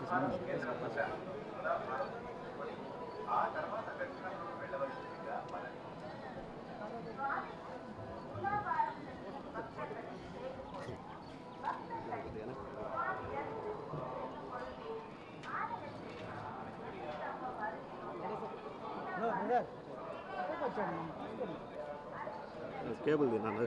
cable తిన్నాను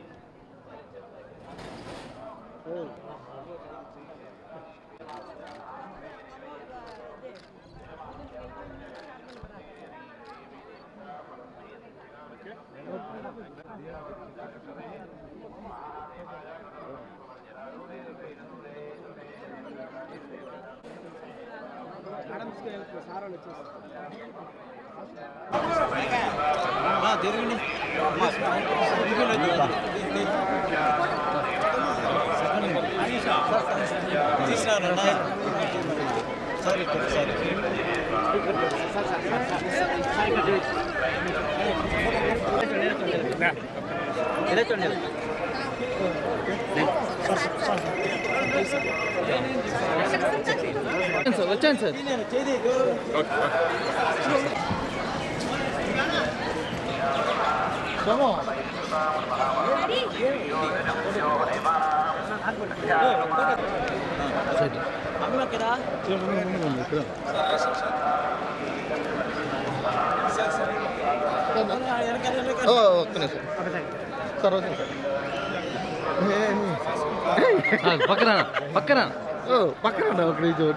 వచ్చాను sir ఒక్క నిమిషం సార్ ఓకే సార్ పక్కన పక్కన ఓ పక్కన ఒక నిమిషం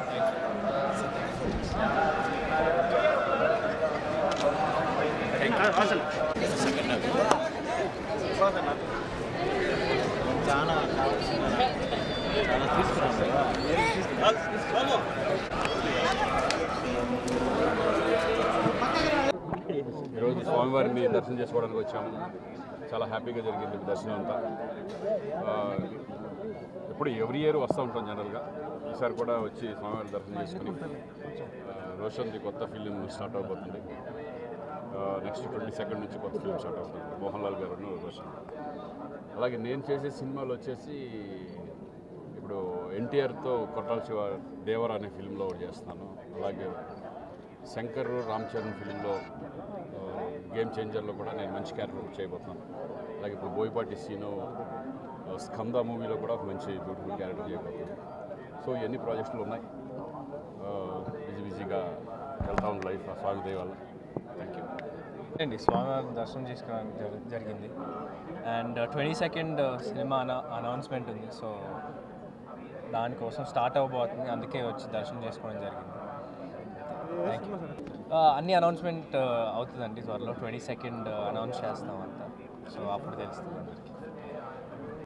ఈరోజు స్వామివారిని దర్శనం చేసుకోవడానికి వచ్చాము చాలా హ్యాపీగా జరిగింది దర్శనం అంతా ఆ, ఎప్పుడు ఎవ్రీ ఇయర్ వస్తూ ఉంటాం జనరల్గా ఈసారి కూడా వచ్చి స్వామివారి దర్శనం చేసుకుని ఆ, రోషన్ది కొత్త ఫిలిం స్టార్ట్ అవబోతుంది నెక్స్ట్ ట్వంటీ సెకండ్ నుంచి కొత్త ఫిలిం స్టార్ట్ అవుతుంది మోహన్ లాల్ గారు రోషన్ అలాగే నేను చేసే సినిమాలు వచ్చేసి ఇప్పుడు ఎన్టీఆర్తో కొట్టాల శివ దేవర అనే ఫిలింలో ఒకటి చేస్తున్నాను అలాగే శంకర్ రామ్ చరణ్ ఫిలింలో ఆ, గేమ్ చేంజర్లో కూడా నేను మంచి క్యారెక్టర్ చేయబోతున్నాను అలాగే ఇప్పుడు బోయపాటి సీను ఆ, స్కంద మూవీలో కూడా ఒక మంచి బ్యూటిఫుల్ క్యారెక్టర్ చేయబోతున్నాను సో ఇవన్నీ ప్రాజెక్టులు ఉన్నాయి ఆ, బిజీ బిజీగా వెళ్తా ఉంది లైఫ్ ఆ స్వామి దయ వల్ల థ్యాంక్ యూ అండి స్వామివారి దర్శనం చేసుకోవడానికి జరి- జరిగింది అండ్ ట్వంటీ సెకండ్ సినిమా అన అనౌన్స్మెంట్ ఉంది సో దానికోసం స్టార్ట్ అవ్వబోతుంది అందుకే వచ్చి దర్శనం చేసుకోవడం జరిగింది థ్యాంక్ యూ అన్ని అనౌన్స్మెంట్ అవుతుందండి త్వరలో ట్వంటీ సెకండ్ అనౌన్స్ చేస్తాం అంతా సో అప్పుడు తెలుస్తుంది అందరికీ